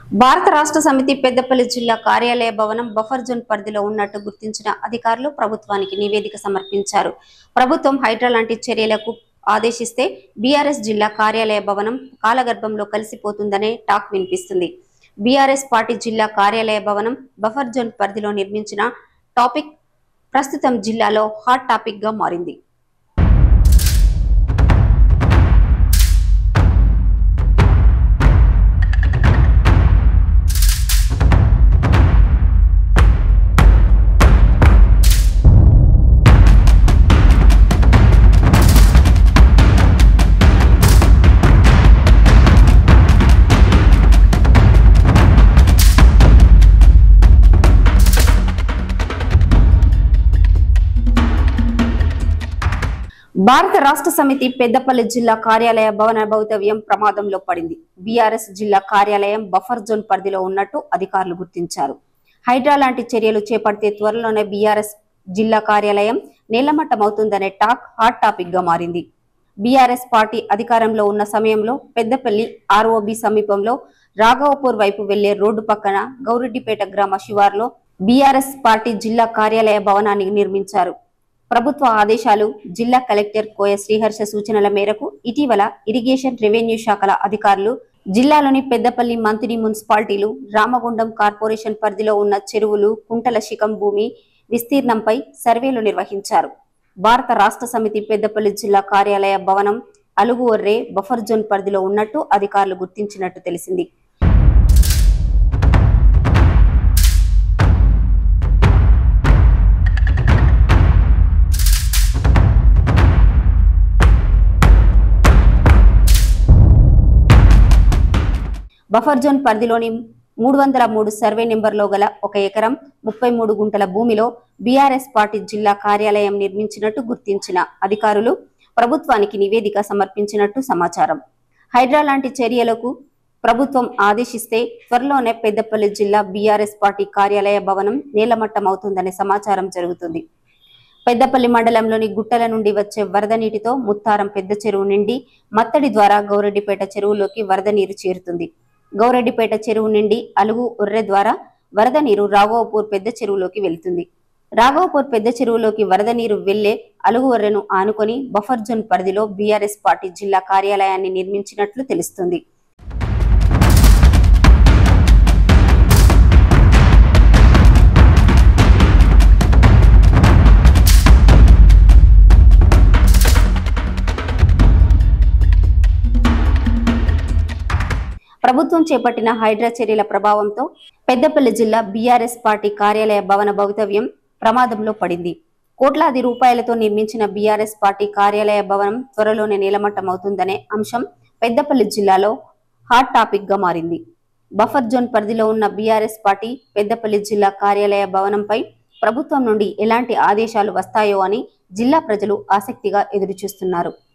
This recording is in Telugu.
భారత రాష్ట్ర సమితి పెద్దపల్లి జిల్లా కార్యాలయ భవనం బఫర్ జోన్ పరిధిలో ఉన్నట్టు గుర్తించిన అధికారులు ప్రభుత్వానికి నివేదిక సమర్పించారు ప్రభుత్వం హైడ్రా లాంటి చర్యలకు ఆదేశిస్తే బీఆర్ఎస్ జిల్లా కార్యాలయ భవనం కాలగర్భంలో కలిసిపోతుందనే టాక్ వినిపిస్తుంది బీఆర్ఎస్ పార్టీ జిల్లా కార్యాలయ భవనం బఫర్ జోన్ పరిధిలో నిర్మించిన టాపిక్ ప్రస్తుతం జిల్లాలో హాట్ టాపిక్ గా మారింది భారత రాష్ట్ర సమితి పెద్దపల్లి జిల్లా కార్యాలయ భవన భౌతవ్యం ప్రమాదంలో పడింది బీఆర్ఎస్ జిల్లా కార్యాలయం బఫర్ జోన్ పరిధిలో ఉన్నట్టు అధికారులు గుర్తించారు హైడ్రా లాంటి చర్యలు చేపడితే త్వరలోనే బీఆర్ఎస్ జిల్లా కార్యాలయం నేలమట్టమవుతుందనే టాక్ హాట్ టాపిక్ గా మారింది బీఆర్ఎస్ పార్టీ అధికారంలో ఉన్న సమయంలో పెద్దపల్లి ఆర్ఓబి సమీపంలో రాఘవపూర్ వైపు వెళ్లే రోడ్డు పక్కన గౌరెడ్డిపేట గ్రామ శివార్లో బీఆర్ఎస్ పార్టీ జిల్లా కార్యాలయ భవనాన్ని నిర్మించారు ప్రభుత్వ ఆదేశాలు జిల్లా కలెక్టర్ కోయ శ్రీహర్ష సూచనల మేరకు ఇటీవల ఇరిగేషన్ రెవెన్యూ శాఖల అధికారులు జిల్లాలోని పెద్దపల్లి మంత్రి మున్సిపాలిటీలు రామగుండం కార్పొరేషన్ పరిధిలో ఉన్న చెరువులు కుంటల శిఖం భూమి విస్తీర్ణంపై సర్వేలు నిర్వహించారు భారత రాష్ట్ర సమితి పెద్దపల్లి జిల్లా కార్యాలయ భవనం అలుగు ఒర్రే బఫర్ జోన్ పరిధిలో ఉన్నట్టు అధికారులు గుర్తించినట్టు తెలిసింది బఫర్ జోన్ పరిధిలోని మూడు వందల మూడు సర్వే నెంబర్లో గల ఒక ఎకరం ముప్పై మూడు గుంటల భూమిలో బీఆర్ఎస్ పార్టీ జిల్లా కార్యాలయం నిర్మించినట్టు గుర్తించిన అధికారులు ప్రభుత్వానికి నివేదిక సమర్పించినట్టు సమాచారం హైడ్రా లాంటి చర్యలకు ప్రభుత్వం ఆదేశిస్తే త్వరలోనే పెద్దపల్లి జిల్లా బీఆర్ఎస్ పార్టీ కార్యాలయ భవనం నేలమట్టమవుతుందనే సమాచారం జరుగుతుంది పెద్దపల్లి మండలంలోని గుట్టల నుండి వచ్చే వరద నీటితో ముత్తారం పెద్ద చెరువు నిండి మత్తడి ద్వారా గౌరెడ్డిపేట చెరువులోకి వరద నీరు చేరుతుంది గౌరెడ్డిపేట చెరువు నుండి అలుగు ఉర్రె ద్వారా వరద నీరు రాఘవపూర్ పెద్ద చెరువులోకి వెళ్తుంది రాఘవపూర్ పెద్ద చెరువులోకి వరద నీరు వెళ్లే అలుగు ఉర్రెను ఆనుకొని బఫర్ జోన్ పరిధిలో బీఆర్ఎస్ పార్టీ జిల్లా కార్యాలయాన్ని నిర్మించినట్లు తెలుస్తుంది ప్రభుత్వం చేపట్టిన హైడ్రా చర్యల ప్రభావంతో పెద్దపల్లి జిల్లా బీఆర్ఎస్ పార్టీ కార్యాలయ భవన భవితవ్యం ప్రమాదంలో పడింది కోట్లాది రూపాయలతో నిర్మించిన బీఆర్ఎస్ పార్టీ కార్యాలయ భవనం త్వరలోనే నీలమట్టమవుతుందనే అంశం పెద్దపల్లి జిల్లాలో హాట్ టాపిక్ గా మారింది బఫర్ జోన్ పరిధిలో ఉన్న బీఆర్ఎస్ పార్టీ పెద్దపల్లి జిల్లా కార్యాలయ భవనంపై ప్రభుత్వం నుండి ఎలాంటి ఆదేశాలు వస్తాయో అని జిల్లా ప్రజలు ఆసక్తిగా ఎదురుచూస్తున్నారు